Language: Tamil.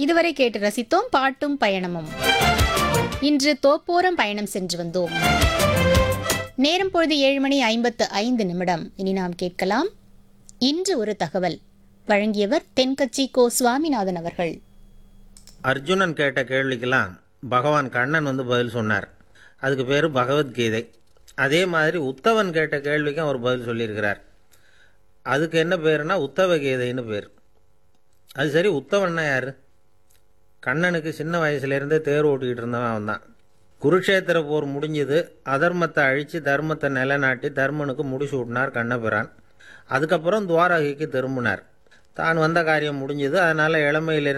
இதுவரை கேட்டு ரசித்தோம் பாட்டும் பயணமும் இன்று தோப்போரம் பயணம் சென்று வந்தோம் நேரம் பொழுது ஏழு மணி ஐம்பத்து ஐந்து நிமிடம் இனி நாம் கேட்கலாம் இன்று ஒரு தகவல் வழங்கியவர் தென்கட்சி கோ சுவாமிநாதன் அவர்கள் அர்ஜுனன் கேட்ட கேள்விக்கெல்லாம் பகவான் கண்ணன் வந்து பதில் சொன்னார் அதுக்கு பேர் பகவத்கீதை அதே மாதிரி உத்தவன் கேட்ட கேள்விக்கும் அவர் பதில் சொல்லியிருக்கிறார் அதுக்கு என்ன பேருனா உத்தவ கீதைன்னு பேர் அது சரி உத்தவன்னா யார் கண்ணனுக்கு சின்ன வயசுலேருந்தே தேர் ஓட்டிக்கிட்டு இருந்தவன் அவன் தான் குருக்ஷேத்திர போர் முடிஞ்சது அதர்மத்தை அழித்து தர்மத்தை நிலைநாட்டி தர்மனுக்கு முடிசூட்டினார் கண்ணபிரான் அதுக்கப்புறம் துவாரகைக்கு திரும்பினார் தான் வந்த காரியம் முடிஞ்சது அதனால் இளமையிலிருந்து